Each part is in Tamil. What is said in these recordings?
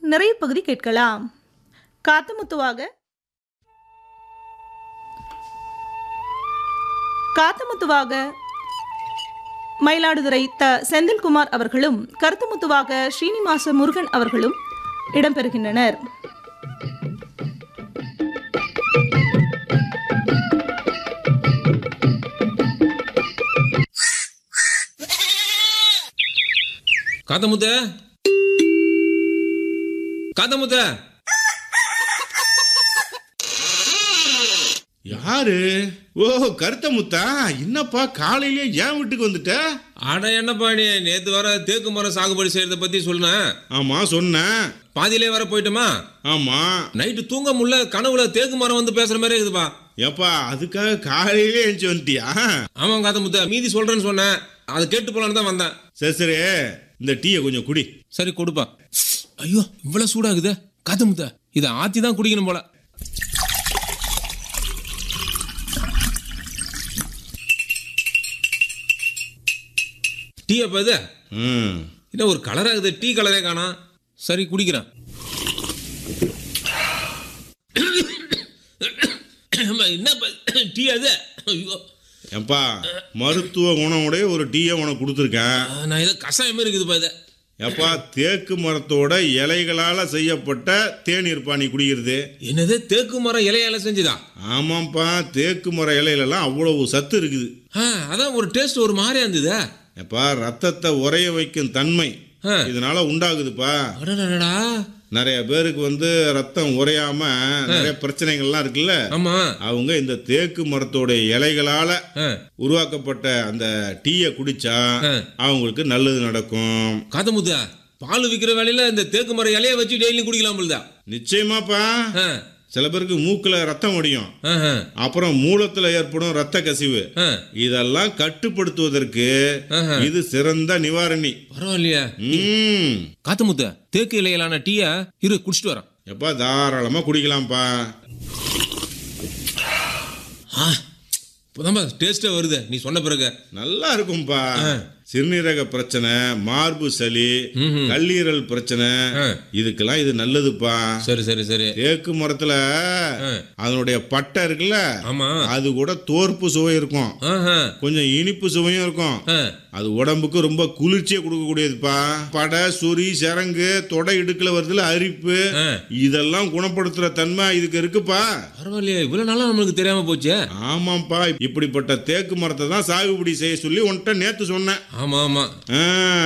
நிறைய பகுதி கேட்கலாம் காத்தமுத்துவாக காத்தமுத்துவாக மயிலாடுதுறை த செந்தில்குமார் அவர்களும் கருத்துமுத்துவாக ஸ்ரீனிவாச முருகன் அவர்களும் இடம்பெறுகின்றனர் காத்தமுத்த காத்தமுத்த யாரு ஓ கருத்த முத்தா என்னப்பா காலையிலே ஏன் வீட்டுக்கு வந்துட்ட அட என்னப்பா நீ நேத்து வர தேக்கு மரம் சாகுபடி செய்யறத பத்தி சொன்னேன் ஆமா சொன்னேன் பாதியிலே வர போயிட்டோமா ஆமா நைட்டு தூங்க முடியல கனவுல தேக்கு மரம் வந்து பேசுற மாதிரி இருக்குதுப்பா ஏப்பா அதுக்காக காலையிலே எழுந்துச்சு வந்துட்டியா ஆமா காத்தமுத்த மீதி சொல்றேன்னு சொன்னேன் அதை கேட்டு போலான்னு தான் வந்தேன் சரி சரி இந்த டீயை கொஞ்சம் குடி சரி கொடுப்பா ஐயோ இவ்வளவு சூடாகுதே காத்தமுத்த இதை ஆத்தி தான் குடிக்கணும் போல டீ அப்ப இது ம் என்ன ஒரு கலர் ஆகுது டீ கலரே காணோம் சரி குடிக்கிறேன் ஆமா, என்ன ப- டீ அது ஐயோ ஏப்பா மருத்துவ குணமுடைய ஒரு டீயை உனக்கு கொடுத்துருக்கேன் நான் ஏதோ கஷாயம் மாதிரி இருக்குதுப்பா இது ஏப்பா தேக்கு மரத்தோட இலைகளால செய்யப்பட்ட தேநீர் பானி குடிக்கிறது என்னது தேக்கு மரம் இலையால செஞ்சுதா ஆமாப்பா தேக்கு மர இலையிலலாம் அவ்வளவு சத்து இருக்குது ஆ, அதான் ஒரு டேஸ்ட் ஒரு மாதிரியா இருந்ததா ஏப்பா ரத்தத்தை உறைய வைக்கும் தன்மை ஆ. இதனால உண்டாகுதுப்பா அடடடடா நிறைய பேருக்கு வந்து ரத்தம் உறையாம நிறைய பிரச்சனைகள்லாம் இருக்குல்ல ஆமா அவங்க இந்த தேக்கு மரத்தோட இலைகளால ஆ, உருவாக்கப்பட்ட அந்த டீயை குடிச்சா ஆ. அவங்களுக்கு நல்லது நடக்கும் காத்தமுத்தா பால் விற்கிற வேலையில இந்த தேக்கு மரம் இலைய வச்சு டெய்லி குடிக்கலாம் போலதா நிச்சயமாப்பா ஆ, சில பேருக்கு மூக்குல ரத்தம் ஒடியும் ஆஹா, அப்புறம் மூலத்துல ஏற்படும் ரத்த கசிவு ஆ, இதெல்லாம் கட்டுப்படுத்துவதற்கு ஆஹா. இது சிறந்த நிவாரணி பரவாயில்லையா ம் காத்தமுத்த தேக்கு இலையிலான டீயா இரு குடிச்சிட்டு வரேன் எப்பா தாராளமா குடிக்கலாம்ப்பா ஆ இப்போதான்பா டேஸ்டே வருது நீ சொன்ன பிறகு நல்லா இருக்கும்பா சிறுநீரக பிரச்சனை மார்பு சளி ம்ஹும். கல்லீரல் பிரச்சனை ஆ. இதுக்கெல்லாம் இது நல்லதுப்பா சரி சரி சரி தேக்கு மரத்துல ஆ. அதனுடைய பட்டை இருக்குல்ல ஆமா அது கூட தோற்பு சுவை இருக்கும் ஆஹா, கொஞ்சம் இனிப்பு சுவையும் இருக்கும் ஆ, அது உடம்புக்கு ரொம்ப குளிர்ச்சியை கொடுக்கக்கூடியதுப்பா படை சொறி சரங்கு தொடை இடுக்குல வருதுல அரிப்பு ஆ. இதெல்லாம் குணப்படுத்துற தன்மை இதுக்கு இருக்குப்பா பரவாயில்லையே இவ்வளவு நாளா நம்மளுக்கு தெரியாம போச்சே ஆமாப்பா இப்படிப்பட்ட தேக்கு மரத்தை தான் சாகுபடி செய்ய சொல்லி உன்கிட்ட நேத்து சொன்னேன் ஆமா ஆமா ஆ,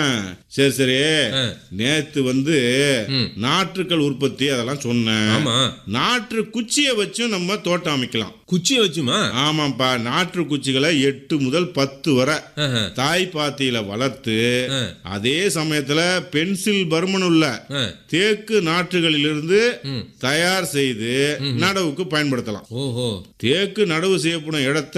சரி சரி ஆ. நேத்து வந்து ம். நாற்றுக்கள் உற்பத்தி அதெல்லாம் சொன்னேன் ஆமா நாற்று குச்சியை வச்சும் நம்ம தோட்டம் அமைக்கலாம் குச்சியை வச்சுமா ஆமாப்பா நாற்று குச்சிகளை எட்டு முதல் பத்து வரை ஆஹா, தாய் பாத்தியில வளர்த்து ஆ. அதே சமயத்துல பென்சில் பருமன் உள்ள ஆ, தேக்கு நாற்றுகளிலிருந்து ம். தயார் செய்து நடவுக்கு பயன்படுத்தலாம் ஓஹோ தேக்கு நடவு செய்யப்படும் இடத்த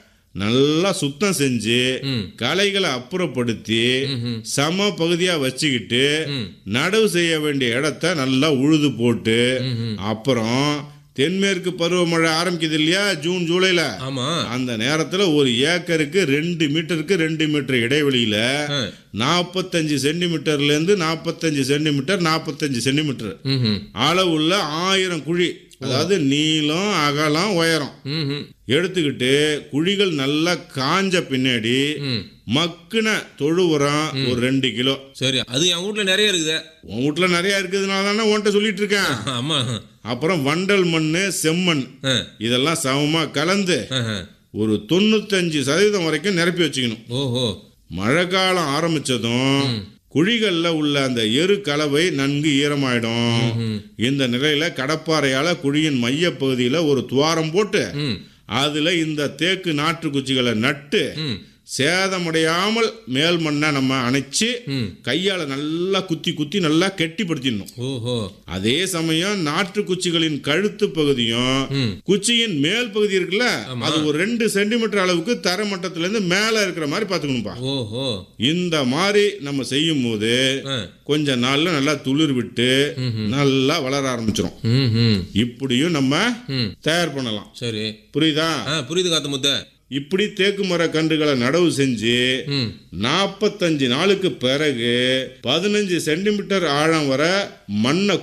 நல்லா சுத்தம் செஞ்சு ம். களைகளை அப்புறப்படுத்தி ம்ஹும். சம பகுதியா வச்சுக்கிட்டு ம். நடவு செய்ய வேண்டிய இடத்த நல்லா உழுது போட்டு ம்ஹும். அப்புறம் தென்மேற்கு பருவமழை ஆரம்பிக்குது இல்லையா ஜூன் ஜூலைல ஆமா அந்த நேரத்துல ஒரு ஏக்கருக்கு ரெண்டு மீட்டருக்கு ரெண்டு மீட்டர் இடைவெளியில ஆ, நாற்பத்தஞ்சு சென்டிமீட்டர்ல இருந்து நாற்பத்தஞ்சு சென்டிமீட்டர் நாற்பத்தஞ்சு சென்டிமீட்டர் ம்ஹும். அளவுள்ள ஆயிரம் குழி அதாவது நீளம் அகலம் உயரம் ம்ஹும். எடுத்துக்கிட்டு குழிகள் நல்லா காஞ்ச பின்னாடி ம். மக்குன தொழு உரம் ஒரு ரெண்டு கிலோ சரி அது என் வீட்ல நிறைய இருக்குது உன் வீட்டுல நிறைய இருக்கிறதுனால தானே உன்கிட்ட சொல்லிட்டு இருக்கேன் ஆமா அப்புறம் வண்டல் மண் செம்மண் ஆ, இதெல்லாம் சமமா கலந்து ஆஹா. ஒரு தொண்ணூத்தஞ்சு சதவீதம் வரைக்கும் நிரப்பி வச்சுக்கணும் ஓஹோ மழை காலம் ஆரம்பிச்சதும் குழிகள்ல உள்ள அந்த எரு கலவை நன்கு ஈரமாயிடும் இந்த நிலையில கடப்பாறையால குழியின் மைய பகுதியில ஒரு துவாரம் போட்டு ம் அதுல இந்த தேக்கு நாற்று குச்சிகளை நட்டு ம் சேதமடையாமல் மேல் மண்ணை நம்ம அணைச்சு ம் கையால நல்லா குத்தி குத்தி நல்லா கெட்டிப்படுத்திடணும் ஓஹோ அதே சமயம் நாற்று குச்சிகளின் கழுத்து பகுதியும் ம் குச்சியின் மேல் பகுதி இருக்குல்ல அது ஒரு ரெண்டு சென்டிமீட்டர் அளவுக்கு தரமட்டத்துல இருந்து மேல இருக்கிற மாதிரி பாத்துக்கணும்பா ஓஹோ இந்த மாதிரி நம்ம செய்யும் போது ஆ. கொஞ்ச நாள்ல நல்லா துளிர் விட்டு நல்லா வளர ஆரம்பிச்சிரும் ம் ம் இப்படியும் நம்ம ம் தயார் பண்ணலாம் சரி புரியுதா ஆ புரியுது காத்த முத்த இப்படி தேக்கு மர கன்றுகளை நடவு செஞ்சு ம் நாற்பத்தஞ்சு நாளுக்கு பிறகு பதினஞ்சு சென்டிமீட்டர் ஆழம் வர மண்ணை